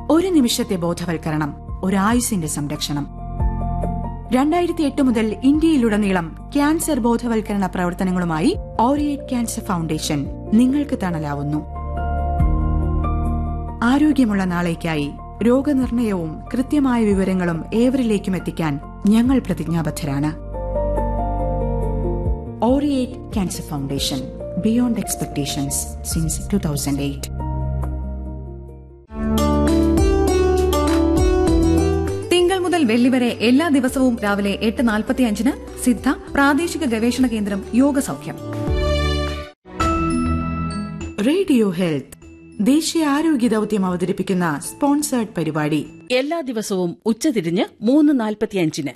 ഒരു നിമിഷത്തെ ബോധവൽക്കരണം ഒരായുസിന്റെ സംരക്ഷണം രണ്ടായിരത്തി എട്ട് മുതൽ ഇന്ത്യയിലുടനീളം ക്യാൻസർ ബോധവൽക്കരണ പ്രവർത്തനങ്ങളുമായി ഓറിയേറ്റ് ക്യാൻസർ ഫൗണ്ടേഷൻ നിങ്ങൾക്ക് തണലാവുന്നു ആരോഗ്യമുള്ള നാളേക്കായി രോഗനിർണയവും കൃത്യമായ വിവരങ്ങളും ഏവരിലേക്കും എത്തിക്കാൻ ഞങ്ങൾ പ്രതിജ്ഞാബദ്ധരാണ് ഓറിയേറ്റ് cancer foundation beyond expectations since two thousand eight തിങ്കൾ മുതൽ വെള്ളി വരെ എല്ലാ ദിവസവും രാവിലെ എട്ട് നാൽപ്പത്തി അഞ്ചിന് സിദ്ധ പ്രാദേശിക ഗവേഷണ കേന്ദ്രം യോഗ സൗഖ്യം റേഡിയോ ഹെൽത്ത് ദേശീയ ആരോഗ്യ ദൌത്യം അവതരിപ്പിക്കുന്ന സ്പോൺസേർഡ് പരിപാടി എല്ലാ ദിവസവും ഉച്ചതിരിഞ്ഞ് മൂന്ന് നാൽപ്പത്തിയഞ്ചിന്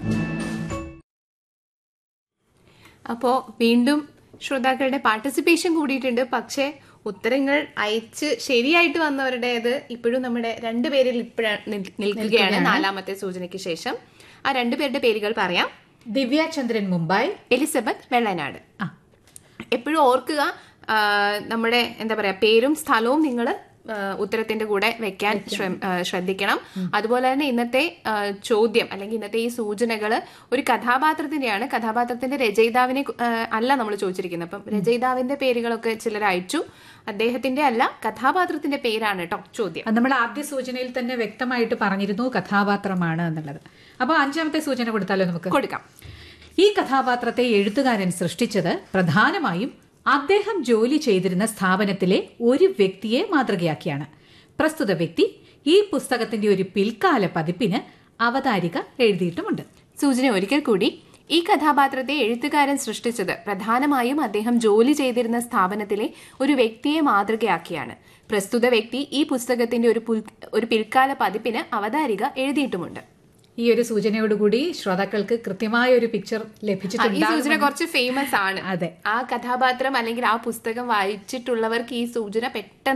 അപ്പോൾ വീണ്ടും ശ്രോതാക്കളുടെ പാർട്ടിസിപ്പേഷൻ കൂടിയിട്ടുണ്ട് പക്ഷേ ഉത്തരങ്ങൾ അയച്ച് ശരിയായിട്ട് വന്നവരുടേത് ഇപ്പോഴും നമ്മുടെ രണ്ടുപേരിൽ ഇപ്പോഴാണ് നിൽക്കുകയാണ് നാലാമത്തെ സൂചനയ്ക്ക് ശേഷം ആ രണ്ടുപേരുടെ പേരുകൾ പറയാം ദിവ്യ ചന്ദ്രൻ മുംബൈ എലിസബത്ത് വെള്ളനാട് എപ്പോഴും ഓർക്കുക ആ, നമ്മുടെ എന്താ പറയാ പേരും സ്ഥലവും നിങ്ങൾ ഉത്തരത്തിന്റെ കൂടെ വെക്കാൻ ശ്രമ- ആ, ശ്രദ്ധിക്കണം അതുപോലെ തന്നെ ഇന്നത്തെ ആ, ചോദ്യം അല്ലെങ്കിൽ ഇന്നത്തെ ഈ സൂചനകൾ ഒരു കഥാപാത്രത്തിന്റെയാണ് കഥാപാത്രത്തിന്റെ രചയിതാവിനെ കു- ആ, അല്ല നമ്മൾ ചോദിച്ചിരിക്കുന്നത് അപ്പം രചയിതാവിന്റെ പേരുകളൊക്കെ ചിലർ അയച്ചു അദ്ദേഹത്തിന്റെ അല്ല കഥാപാത്രത്തിന്റെ പേരാണ് കേട്ടോ ചോദ്യം അത് നമ്മൾ ആദ്യ സൂചനയിൽ തന്നെ വ്യക്തമായിട്ട് പറഞ്ഞിരുന്നു കഥാപാത്രമാണ് എന്നുള്ളത് അപ്പോൾ അഞ്ചാമത്തെ സൂചന കൊടുത്താലോ നമുക്ക് കൊടുക്കാം ഈ കഥാപാത്രത്തെ എഴുത്തുകാരൻ സൃഷ്ടിച്ചത് പ്രധാനമായും അദ്ദേഹം ജോലി ചെയ്തിരുന്ന സ്ഥാപനത്തിലെ ഒരു വ്യക്തിയെ മാതൃകയാക്കിയാണ് പ്രസ്തുത വ്യക്തി ഈ പുസ്തകത്തിന്റെ ഒരു പിൽക്കാല പതിപ്പിന് അവതാരിക എഴുതിയിട്ടുമുണ്ട് സൂചന ഒരിക്കൽ കൂടി ഈ കഥാപാത്രത്തെ എഴുത്തുകാരൻ സൃഷ്ടിച്ചത് പ്രധാനമായും അദ്ദേഹം ജോലി ചെയ്തിരുന്ന സ്ഥാപനത്തിലെ ഒരു വ്യക്തിയെ മാതൃകയാക്കിയാണ് പ്രസ്തുത വ്യക്തി ഈ പുസ്തകത്തിന്റെ ഒരു പുൽ- ഒരു പിൽക്കാല പതിപ്പിന് അവതാരിക എഴുതിയിട്ടുമുണ്ട് ഈ ഒരു സൂചനയോടുകൂടി ശ്രോതാക്കൾക്ക് കൃത്യമായ ഒരു പിക്ചർ ആ, ഈ സൂചന ലഭിച്ചിട്ടുണ്ട് കുറച്ച് ഫേമസ് ആണ് അതെ. ആ കഥാപാത്രം അല്ലെങ്കിൽ ആ പുസ്തകം വായിച്ചിട്ടുള്ളവർക്ക് ഈ സൂചന പെട്ടെന്ന്